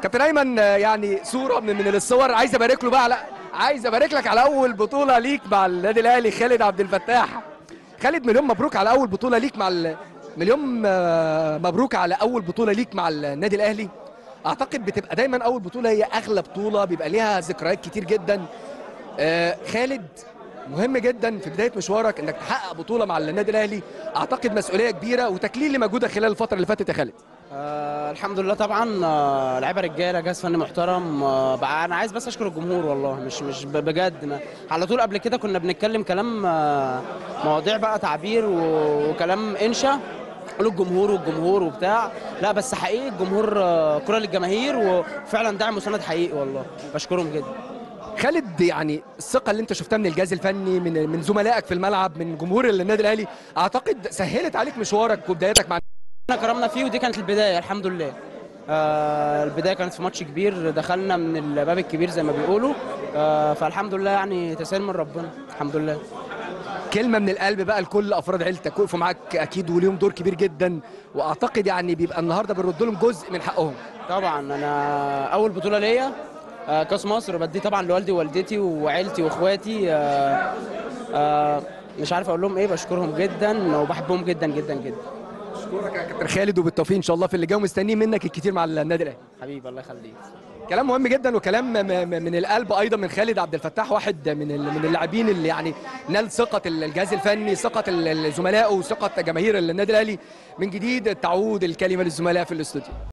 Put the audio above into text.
كابتن ايمن آه، يعني صوره من من الصور عايز ابارك له بقى على عايز ابارك لك على اول بطوله ليك مع النادي الاهلي خالد عبد الفتاح خالد مليون مبروك على اول بطوله ليك مع ال- مليون آه، مبروك على اول بطوله ليك مع النادي الاهلي اعتقد بتبقى دايما اول بطوله هي اغلى بطوله بيبقى ليها ذكريات كتير جدا آه، خالد مهم جدا في بدايه مشوارك انك تحقق بطوله مع النادي الاهلي اعتقد مسؤوليه كبيره وتكليل لمجهودك خلال الفتره اللي فاتت يا خالد آه الحمد لله طبعا آه لعيبه رجاله جهاز فني محترم آه بقى انا عايز بس اشكر الجمهور والله مش مش ب- بجد ما على طول قبل كده كنا بنتكلم كلام آه مواضيع بقى تعبير و- وكلام انشا قولوا الجمهور والجمهور وبتاع لا بس حقيقي الجمهور آه كره للجماهير وفعلا دعم وسند حقيقي والله بشكرهم جدا خالد يعني الثقه اللي انت شفتها من الجهاز الفني من من زملائك في الملعب من جمهور النادي الاهلي اعتقد سهلت عليك مشوارك وبدايتك مع احنا كرمنا فيه ودي كانت البدايه الحمد لله آه البدايه كانت في ماتش كبير دخلنا من الباب الكبير زي ما بيقولوا آه فالحمد لله يعني تسهيل من ربنا الحمد لله كلمه من القلب بقى لكل افراد عيلتك وقفوا معاك اكيد وليهم دور كبير جدا واعتقد يعني بيبقى النهارده بنرد لهم جزء من حقهم طبعا انا اول بطوله ليا آه، كاس مصر بدي طبعا لوالدي ووالدتي وعيلتي واخواتي آه، آه، مش عارف اقول لهم ايه بشكرهم جدا وبحبهم جدا جدا جدا اشكرك يا كابتن خالد وبالتوفيق ان شاء الله في اللي جاي ومستنيين منك الكتير مع النادي الاهلي حبيبي الله يخليك كلام مهم جدا وكلام م- م- من القلب ايضا من خالد عبد الفتاح واحد من ال- من اللاعبين اللي يعني نال ثقه الجهاز الفني ثقه ال- الزملاء وثقه جماهير النادي الاهلي من جديد تعود الكلمه للزملاء في الاستوديو